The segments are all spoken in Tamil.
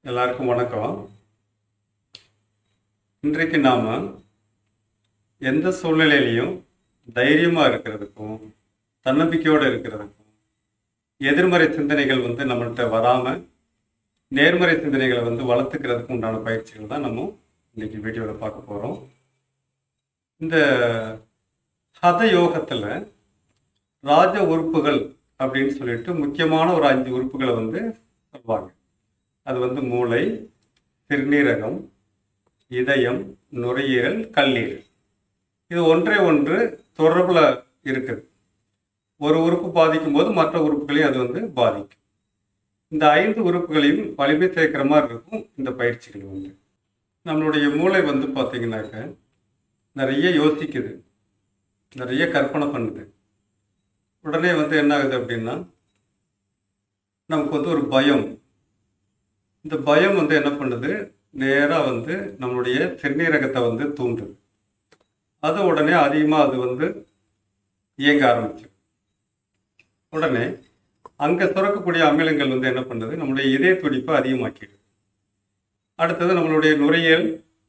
எல்லாருக்கும் வணக்கம் இன்றைக்கு நாம் எந்த சூழ்நிலையிலையும் தைரியமாக இருக்கிறதுக்கும் தன்னம்பிக்கையோடு இருக்கிறதுக்கும் எதிர்மறை சிந்தனைகள் வந்து நம்மள்கிட்ட வராமல் நேர்மறை சிந்தனைகளை வந்து வளர்த்துக்கிறதுக்கு உண்டான பயிற்சிகள் தான் நம்ம இன்னைக்கு வீடியோவில் பார்க்க போகிறோம் இந்த ஹத யோகத்தில் ராஜ உறுப்புகள் அப்படின்னு சொல்லிட்டு முக்கியமான ஒரு அஞ்சு உறுப்புகளை வந்து சொல்வாங்க அது வந்து மூளை சிறுநீரகம் இதயம் நுரையீரல் கல்லீரல் இது ஒன்றே ஒன்று தொடர்பில் இருக்குது ஒரு உறுப்பு பாதிக்கும் போது மற்ற உறுப்புகளையும் அது வந்து பாதிக்கும் இந்த ஐந்து உறுப்புகளையும் வலிமை சேர்க்கிற மாதிரி இருக்கும் இந்த பயிற்சிகள் வந்து நம்மளுடைய மூளை வந்து பார்த்தீங்கன்னாக்க நிறைய யோசிக்குது நிறைய கற்பனை பண்ணுது உடனே வந்து என்ன ஆகுது அப்படின்னா நமக்கு வந்து ஒரு பயம் இந்த பயம் வந்து என்ன பண்ணுது நேராக வந்து நம்மளுடைய சிறுநீரகத்தை வந்து தூண்டுது அது உடனே அதிகமாக அது வந்து இயங்க ஆரம்பிச்சு உடனே அங்கே சுரக்கக்கூடிய அமிலங்கள் வந்து என்ன பண்ணுது நம்மளுடைய இதய துடிப்பை அதிகமாக்கிடுது அடுத்தது நம்மளுடைய நுரையீரல்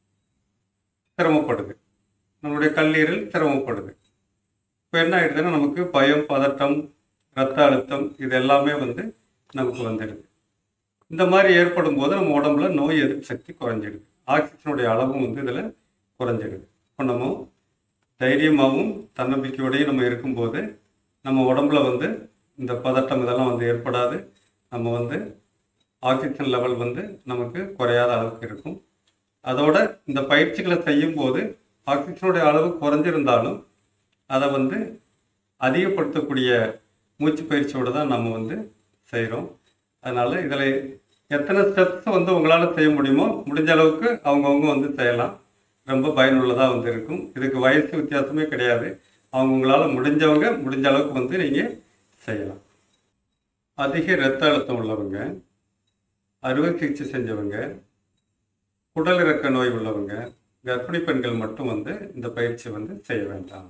சிரமப்படுது நம்மளுடைய கல்லீரல் சிரமப்படுது இப்போ என்ன ஆயிடுதுன்னா நமக்கு பயம் பதட்டம் ரத்த அழுத்தம் இது எல்லாமே வந்து நமக்கு வந்துடுது இந்த மாதிரி ஏற்படும் போது நம்ம உடம்புல நோய் எதிர்ப்பு சக்தி குறைஞ்சிடுது ஆக்சிஜனுடைய அளவும் வந்து இதில் குறைஞ்சிடுது இப்போ நம்ம தைரியமாகவும் தன்னம்பிக்கையோடையும் நம்ம இருக்கும்போது நம்ம உடம்புல வந்து இந்த பதட்டம் இதெல்லாம் வந்து ஏற்படாது நம்ம வந்து ஆக்சிஜன் லெவல் வந்து நமக்கு குறையாத அளவுக்கு இருக்கும் அதோட இந்த பயிற்சிகளை செய்யும்போது ஆக்சிஜனுடைய அளவு குறைஞ்சிருந்தாலும் அதை வந்து அதிகப்படுத்தக்கூடிய மூச்சு பயிற்சியோடு தான் நம்ம வந்து செய்கிறோம் அதனால் இதில் எத்தனை ஸ்டெப்ஸ் வந்து உங்களால் செய்ய முடியுமோ முடிஞ்ச அளவுக்கு அவங்கவுங்க வந்து செய்யலாம் ரொம்ப பயனுள்ளதாக வந்து இருக்கும் இதுக்கு வயசு வித்தியாசமே கிடையாது அவங்க உங்களால் முடிஞ்சவங்க முடிஞ்ச அளவுக்கு வந்து நீங்கள் செய்யலாம் அதிக இரத்த அழுத்தம் உள்ளவங்க அறுவை சிகிச்சை செஞ்சவங்க குடல் இறக்க நோய் உள்ளவங்க கர்ப்பிணி பெண்கள் மட்டும் வந்து இந்த பயிற்சி வந்து செய்ய வேண்டாம்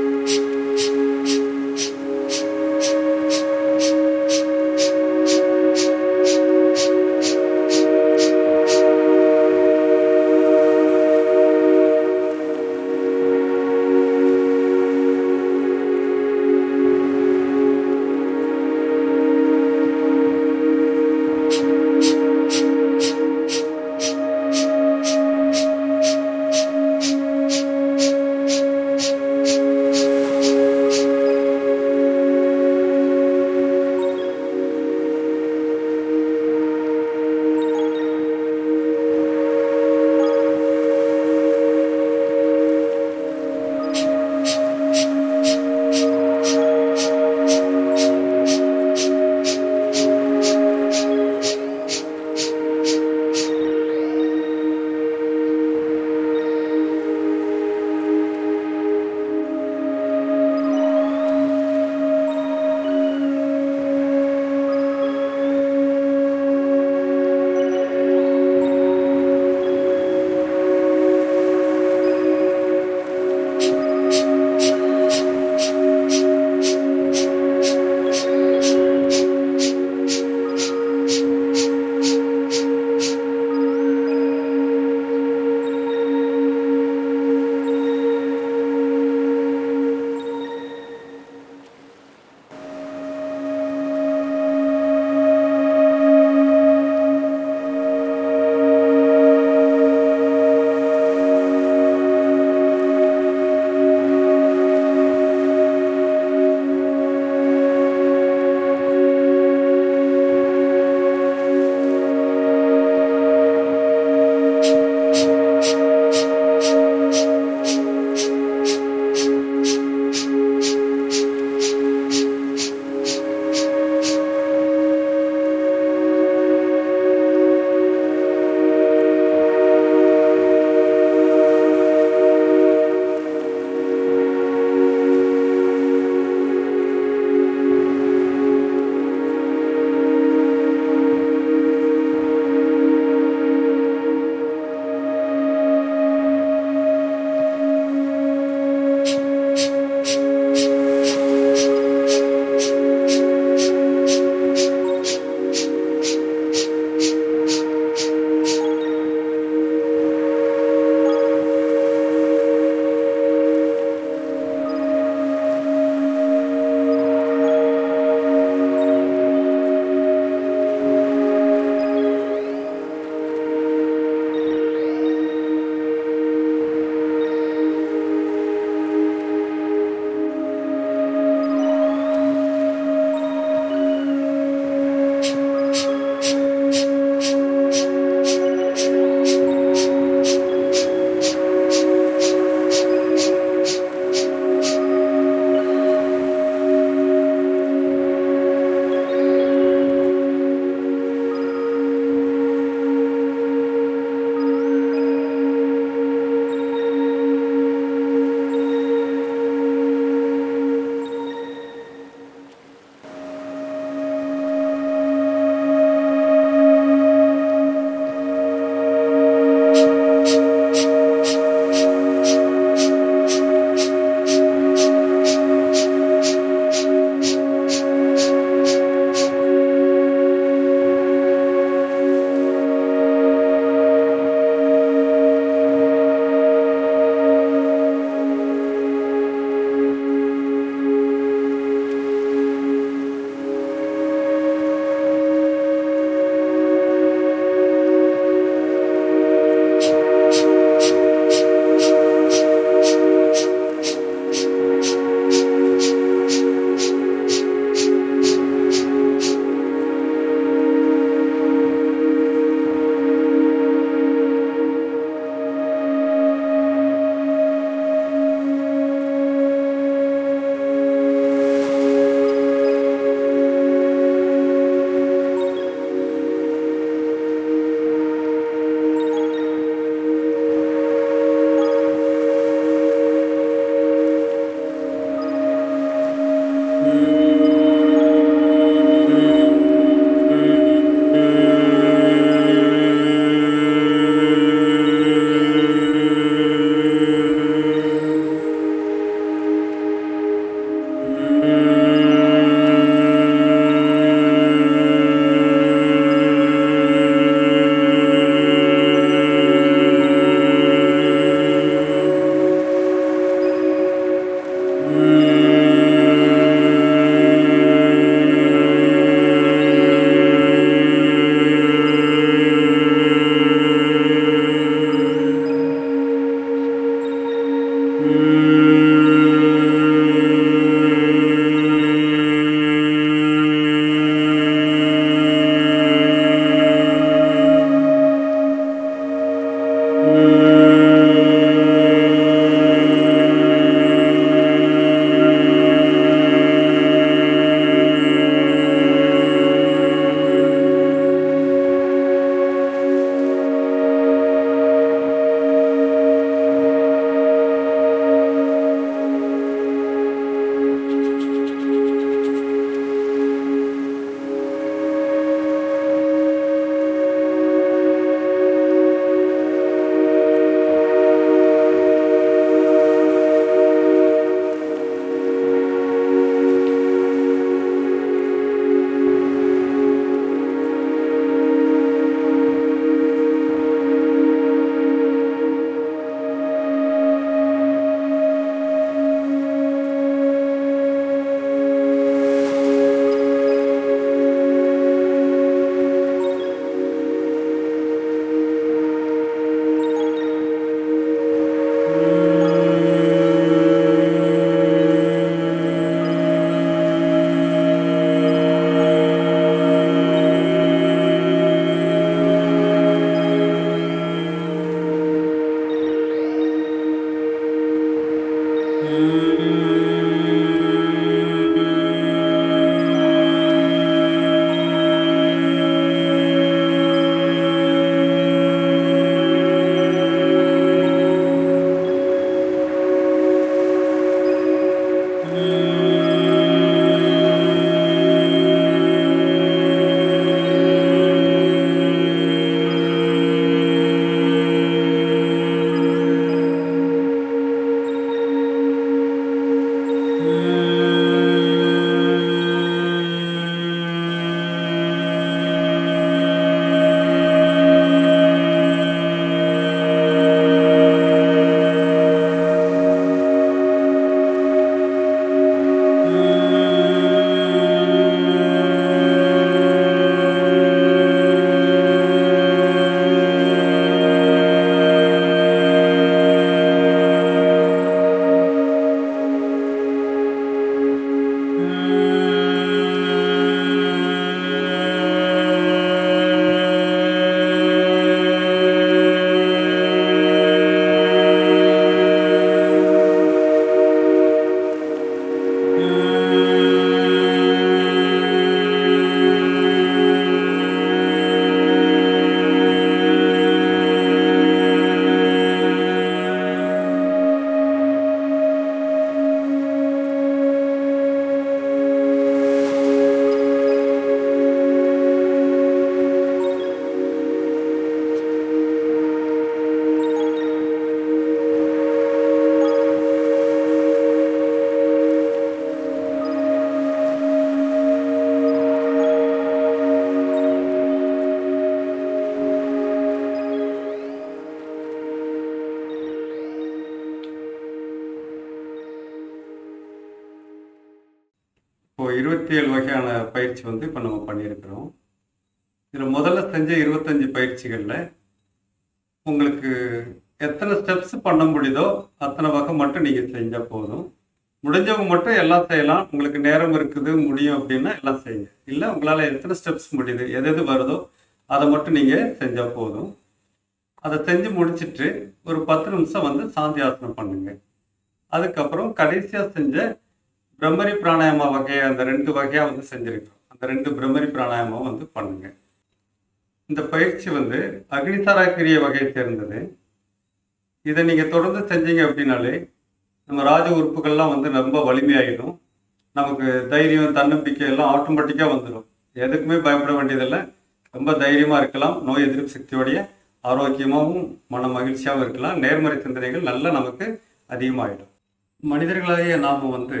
இருபத்தி ஏழு வகையான பயிற்சி வந்து இப்போ நம்ம பண்ணியிருக்கிறோம் இதில் முதல்ல செஞ்ச இருபத்தஞ்சி பயிற்சிகளில் உங்களுக்கு எத்தனை ஸ்டெப்ஸ் பண்ண முடியுதோ அத்தனை வகை மட்டும் நீங்கள் செஞ்சால் போதும் முடிஞ்சவங்க மட்டும் எல்லாம் செய்யலாம் உங்களுக்கு நேரம் இருக்குது முடியும் அப்படின்னா எல்லாம் செய்யுங்க இல்லை உங்களால் எத்தனை ஸ்டெப்ஸ் முடியுது எது எது வருதோ அதை மட்டும் நீங்கள் செஞ்சால் போதும் அதை செஞ்சு முடிச்சிட்டு ஒரு பத்து நிமிஷம் வந்து சாந்தி ஆசனம் பண்ணுங்க அதுக்கப்புறம் கடைசியாக செஞ்ச பிரம்மரி பிராணாயாமா வகையை அந்த ரெண்டு வகையாக வந்து செஞ்சுருக்கோம் அந்த ரெண்டு பிரம்மரி பிராணாயாமம் வந்து பண்ணுங்க இந்த பயிற்சி வந்து அக்னிசாரா கிரிய வகையை சேர்ந்தது இதை நீங்கள் தொடர்ந்து செஞ்சீங்க அப்படின்னாலே நம்ம ராஜ உறுப்புகள்லாம் வந்து ரொம்ப வலிமையாகிடும் நமக்கு தைரியம் தன்னம்பிக்கை எல்லாம் ஆட்டோமேட்டிக்காக வந்துடும் எதுக்குமே பயப்பட வேண்டியதில்லை ரொம்ப தைரியமாக இருக்கலாம் நோய் எதிர்ப்பு சக்தியோடைய ஆரோக்கியமாகவும் மன மகிழ்ச்சியாகவும் இருக்கலாம் நேர்மறை சிந்தனைகள் நல்லா நமக்கு அதிகமாகிடும் மனிதர்களாகிய நாம் வந்து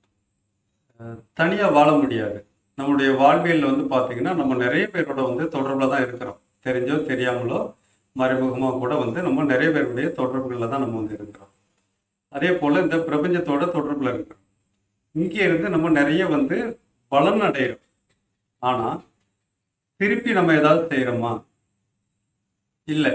தனியாக வாழ முடியாது நம்முடைய வாழ்வியலில் வந்து பார்த்திங்கன்னா நம்ம நிறைய பேரோட வந்து தொடர்பில் தான் இருக்கிறோம் தெரிஞ்சோ தெரியாமலோ மறைமுகமாக கூட வந்து நம்ம நிறைய பேருடைய தொடர்புகளில் தான் நம்ம வந்து இருக்கிறோம் அதே போல் இந்த பிரபஞ்சத்தோட தொடர்பில் இருக்கிறோம் இங்கே இருந்து நம்ம நிறைய வந்து பலன் அடைகிறோம் ஆனால் திருப்பி நம்ம ஏதாவது செய்கிறோமா இல்லை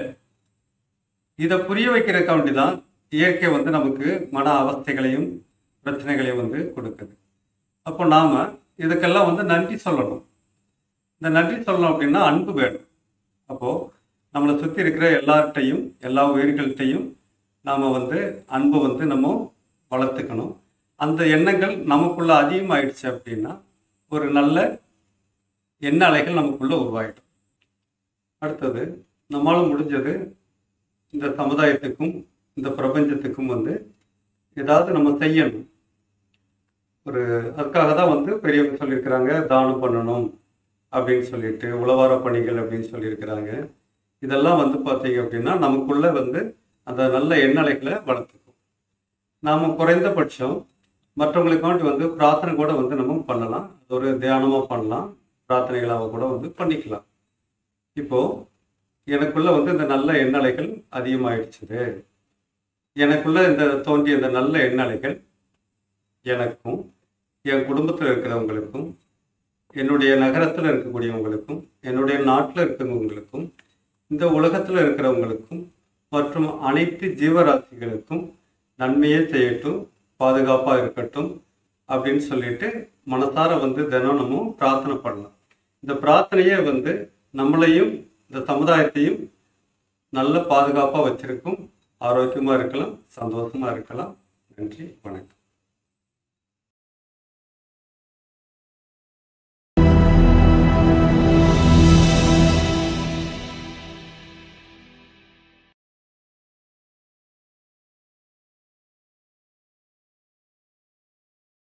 இதை புரிய வைக்கிறக்காண்டி தான் இயற்கை வந்து நமக்கு மன அவஸ்தைகளையும் பிரச்சனைகளையும் வந்து கொடுக்குது அப்போ நாம் இதுக்கெல்லாம் வந்து நன்றி சொல்லணும் இந்த நன்றி சொல்லணும் அப்படின்னா அன்பு வேணும் அப்போது நம்மளை சுற்றி இருக்கிற எல்லார்கிட்டையும் எல்லா உயிர்கள்ட்டையும் நாம் வந்து அன்பை வந்து நம்ம வளர்த்துக்கணும் அந்த எண்ணங்கள் நமக்குள்ள அதிகமாயிடுச்சு அப்படின்னா ஒரு நல்ல எண்ண அலைகள் நமக்குள்ள உருவாயிடும் அடுத்தது நம்மளால் முடிஞ்சது இந்த சமுதாயத்துக்கும் இந்த பிரபஞ்சத்துக்கும் வந்து ஏதாவது நம்ம செய்யணும் ஒரு அதுக்காக தான் வந்து பெரியவங்க சொல்லியிருக்கிறாங்க தானம் பண்ணணும் அப்படின்னு சொல்லிட்டு உழவார பணிகள் அப்படின்னு சொல்லியிருக்கிறாங்க இதெல்லாம் வந்து பார்த்தீங்க அப்படின்னா நமக்குள்ள வந்து அந்த நல்ல எண்ணலைகளை வளர்த்துக்கும் நாம் குறைந்தபட்சம் மற்றவங்களுக்காண்டி வந்து பிரார்த்தனை கூட வந்து நம்ம பண்ணலாம் அது ஒரு தியானமாக பண்ணலாம் பிரார்த்தனைகளாக கூட வந்து பண்ணிக்கலாம் இப்போது எனக்குள்ள வந்து இந்த நல்ல எண்ணலைகள் அதிகமாயிடுச்சுது எனக்குள்ள இந்த தோன்றிய இந்த நல்ல எண்ணலைகள் எனக்கும் என் குடும்பத்தில் இருக்கிறவங்களுக்கும் என்னுடைய நகரத்தில் இருக்கக்கூடியவங்களுக்கும் என்னுடைய நாட்டில் இருக்கிறவங்களுக்கும் இந்த உலகத்தில் இருக்கிறவங்களுக்கும் மற்றும் அனைத்து ஜீவராசிகளுக்கும் நன்மையே செய்யட்டும் பாதுகாப்பாக இருக்கட்டும் அப்படின்னு சொல்லிட்டு மனசார வந்து தினம் நம்ம பிரார்த்தனை பண்ணலாம் இந்த பிரார்த்தனையே வந்து நம்மளையும் இந்த சமுதாயத்தையும் நல்ல பாதுகாப்பாக வச்சிருக்கும் ஆரோக்கியமாக இருக்கலாம் சந்தோஷமாக இருக்கலாம் நன்றி வணக்கம்